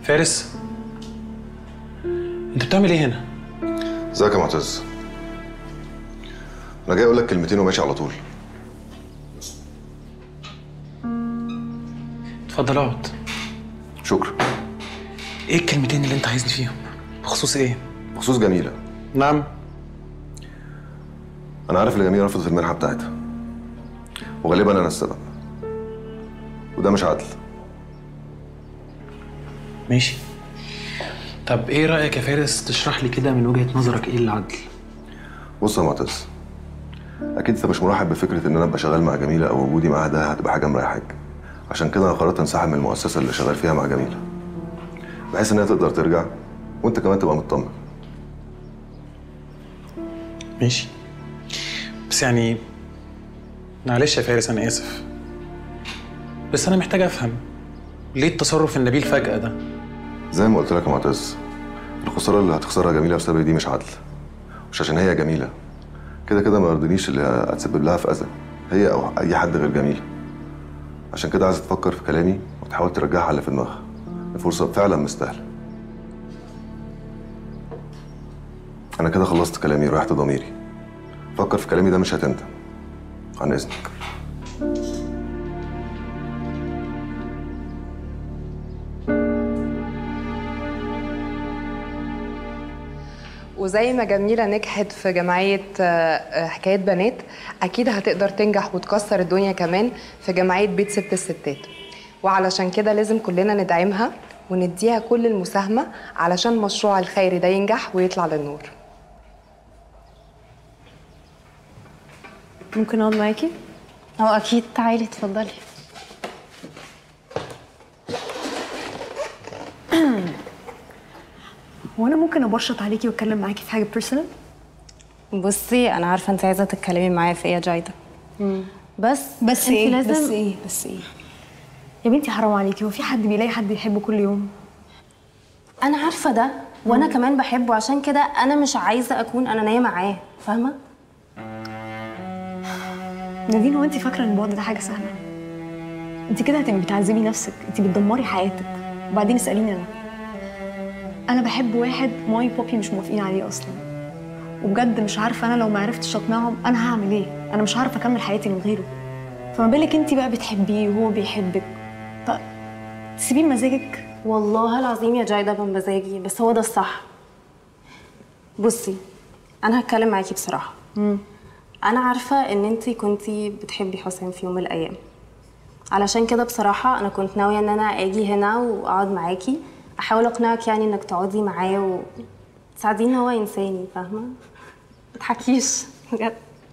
فارس انت بتعمل ايه هنا ازيك يا معتز انا جاي اقول لك كلمتين وماشي على طول اتفضل اقعد شكرا ايه الكلمتين اللي انت عايزني فيهم بخصوص ايه بخصوص جميله نعم انا عارف ان جميله رفضت المنحه بتاعتها وغالبا انا السبب وده مش عدل ماشي طب ايه رايك يا فارس تشرح لي كده من وجهه نظرك ايه العدل بص يا معتز اكيد انت مش مرحب بفكره ان انا ابقى شغال مع جميله او وجودي معاها ده هتبقى حاجه مريحاك عشان كده انا قررت انسحب من المؤسسه اللي شغال فيها مع جميله بحيث ان هي تقدر ترجع وانت كمان تبقى مطمن ماشي بس يعني معلش يا فارس انا اسف بس انا محتاج افهم ليه التصرف النبيل فجاه ده زي ما قلت لك يا معتز الخساره اللي هتخسرها جميله بسبب دي مش عدل مش عشان هي جميله كده كده ما يرضينيش اللي هتسبب لها في اذى هي او اي حد غير جميله عشان كده عايز تفكر في كلامي وتحاول ترجعها اللي في دماغها الفرصه فعلا مستاهله انا كده خلصت كلامي وريحت ضميري فكر في كلامي ده مش هتندم عن اذنك وزي ما جميلة نجحت في جمعية آه، آه، حكاية بنات أكيد هتقدر تنجح وتكسر الدنيا كمان في جمعية بيت ست الستات وعلشان كده لازم كلنا ندعمها ونديها كل المساهمة علشان المشروع الخيري ده ينجح ويطلع للنور ممكن اقعد معاكي اه اكيد تعالي اتفضلي هو انا ممكن ابشط عليكي واتكلم معاكي في حاجه بيرسونال بصي انا عارفه انت عايزه تتكلمي معايا في ايه يا جايده بس بس انت ايه لازم بس ايه بس ايه يا بنتي حرام عليكي هو في حد بيلاقي حد يحبه كل يوم انا عارفه ده وانا كمان بحبه عشان كده انا مش عايزه اكون انانيه معاه فاهمه نادين هو انت فاكره ان البعد ده حاجه سهله انت كده هتبقي بتعذبي نفسك انت بتدمري حياتك وبعدين اساليني انا انا بحب واحد ماي بابي مش موافقين عليه اصلا وبجد مش عارفه انا لو ما عرفتش اقنعهم انا هعمل ايه انا مش عارفه اكمل حياتي من غيره فما بالك انت بقى بتحبيه وهو بيحبك طب تسيبيه بمزاجك والله العظيم يا جايده بمزاجي بس هو ده الصح بصي انا هتكلم معاكي بصراحه انا عارفه ان انت كنتي بتحبي حسام في يوم من الايام علشان كده بصراحه انا كنت ناويه ان انا اجي هنا واقعد معاكي احاول اقنعك يعني انك تقعدي معاه وتساعديه ان هو ينساني فاهمه ما تضحكيش بجد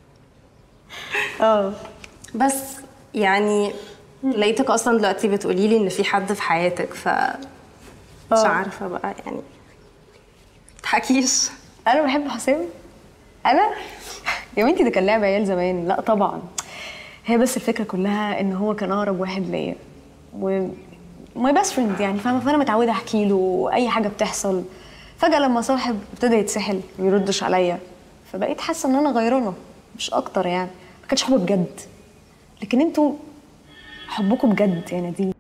اه بس يعني لقيتك اصلا دلوقتي بتقولي لي ان في حد في حياتك ف مش آه. عارفه بقى يعني ما تضحكيش انا بحب حسام انا يا بنتي ده كان لعب عيال زمان لا طبعا هي بس الفكره كلها ان هو كان اقرب واحد ليا و ماي بيست فريند يعني فاهمه فانا متعوده احكي له اي حاجه بتحصل فجاه لما صاحب ابتدى يتسحل ما يردش عليا فبقيت حاسه ان انا غيرانه مش اكتر يعني ما كانش حب بجد لكن انتوا حبكم بجد يا نادين